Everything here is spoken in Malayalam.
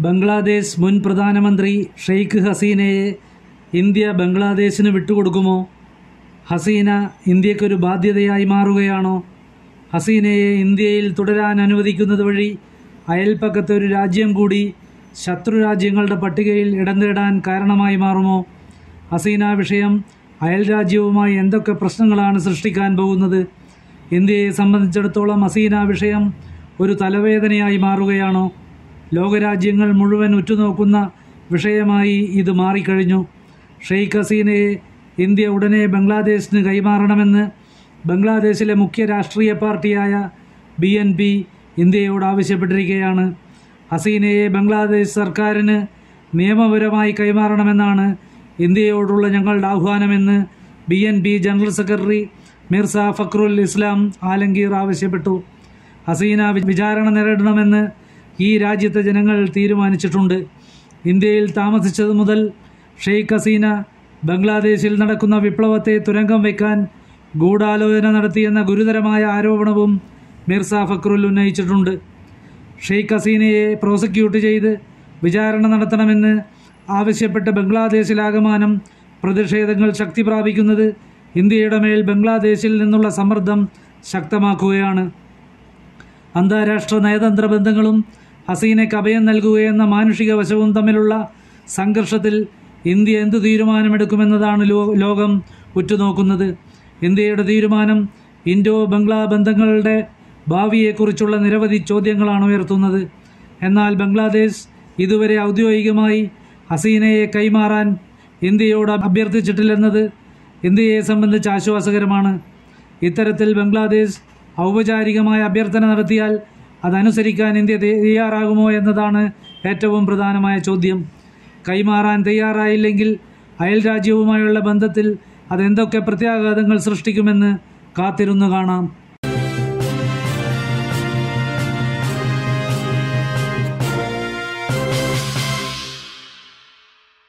ബംഗ്ലാദേശ് മുൻ പ്രധാനമന്ത്രി ഷെയ്ഖ് ഹസീനയെ ഇന്ത്യ ബംഗ്ലാദേശിന് വിട്ടുകൊടുക്കുമോ ഹസീന ഇന്ത്യക്കൊരു ബാധ്യതയായി മാറുകയാണോ ഹസീനയെ ഇന്ത്യയിൽ തുടരാൻ അനുവദിക്കുന്നത് വഴി അയൽപ്പക്കത്തെ ഒരു രാജ്യം കൂടി ശത്രു രാജ്യങ്ങളുടെ പട്ടികയിൽ ഇടം നേടാൻ കാരണമായി മാറുമോ ഹസീന വിഷയം അയൽ രാജ്യവുമായി എന്തൊക്കെ പ്രശ്നങ്ങളാണ് സൃഷ്ടിക്കാൻ പോകുന്നത് ഇന്ത്യയെ സംബന്ധിച്ചിടത്തോളം ഹസീന വിഷയം ഒരു തലവേദനയായി മാറുകയാണോ ലോകരാജ്യങ്ങൾ മുഴുവൻ ഉറ്റുനോക്കുന്ന വിഷയമായി ഇത് മാറിക്കഴിഞ്ഞു ഷെയ്ഖ് ഹസീനയെ ഇന്ത്യ ഉടനെ ബംഗ്ലാദേശിന് കൈമാറണമെന്ന് ബംഗ്ലാദേശിലെ മുഖ്യ രാഷ്ട്രീയ പാർട്ടിയായ ബി എൻ പി ഇന്ത്യയോട് ആവശ്യപ്പെട്ടിരിക്കുകയാണ് ഹസീനയെ ബംഗ്ലാദേശ് സർക്കാരിന് നിയമപരമായി കൈമാറണമെന്നാണ് ഇന്ത്യയോടുള്ള ഞങ്ങളുടെ ആഹ്വാനമെന്ന് B N P general secretary Mirza Fakhrul Islam Alamgir ആവശ്യപ്പെട്ടു ഹസീന വി- വിചാരണ നേരിടണമെന്ന് ഈ രാജ്യത്തെ ജനങ്ങൾ തീരുമാനിച്ചിട്ടുണ്ട് ഇന്ത്യയിൽ താമസിച്ചത് മുതൽ ഷെയ്ഖ് ഹസീന ബംഗ്ലാദേശിൽ നടക്കുന്ന വിപ്ലവത്തെ തുരങ്കം വയ്ക്കാൻ ഗൂഢാലോചന നടത്തിയെന്ന ഗുരുതരമായ ആരോപണവും മിർസ ഫക്രുൽ ഉന്നയിച്ചിട്ടുണ്ട് ഷെയ്ഖ് ഹസീനയെ പ്രോസിക്യൂട്ട് ചെയ്ത് വിചാരണ നടത്തണമെന്ന് ആവശ്യപ്പെട്ട് ബംഗ്ലാദേശിലാകമാനം പ്രതിഷേധങ്ങൾ ശക്തി പ്രാപിക്കുന്നത് ഇന്ത്യയുടെ മേൽ ബംഗ്ലാദേശിൽ നിന്നുള്ള സമ്മർദ്ദം ശക്തമാക്കുകയാണ് അന്താരാഷ്ട്ര നയതന്ത്ര ബന്ധങ്ങളും ഹസീനയ്ക്ക് അഭയം നൽകുകയെന്ന മാനുഷിക വശവും തമ്മിലുള്ള സംഘർഷത്തിൽ ഇന്ത്യ എന്തു തീരുമാനമെടുക്കുമെന്നതാണ് ലോ ലോകം ഉറ്റുനോക്കുന്നത് ഇന്ത്യയുടെ തീരുമാനം ഇൻഡോ ബംഗ്ലാ ബന്ധങ്ങളുടെ ഭാവിയെക്കുറിച്ചുള്ള നിരവധി ചോദ്യങ്ങളാണ് ഉയർത്തുന്നത് എന്നാൽ ബംഗ്ലാദേശ് ഇതുവരെ ഔദ്യോഗികമായി ഹസീനയെ കൈമാറാൻ ഇന്ത്യയോട് അഭ്യർത്ഥിച്ചിട്ടില്ലെന്നത് ഇന്ത്യയെ സംബന്ധിച്ച് ആശ്വാസകരമാണ് ഇത്തരത്തിൽ ബംഗ്ലാദേശ് ഔപചാരികമായ അഭ്യർത്ഥന നടത്തിയാൽ അതനുസരിക്കാൻ ഇന്ത്യ തയ്യാറാകുമോ എന്നതാണ് ഏറ്റവും പ്രധാനമായ ചോദ്യം കൈമാറാൻ തയ്യാറായില്ലെങ്കിൽ അയൽ രാജ്യവുമായുള്ള ബന്ധത്തിൽ അതെന്തൊക്കെ പ്രത്യാഘാതങ്ങൾ സൃഷ്ടിക്കുമെന്ന് കാത്തിരുന്നു കാണാം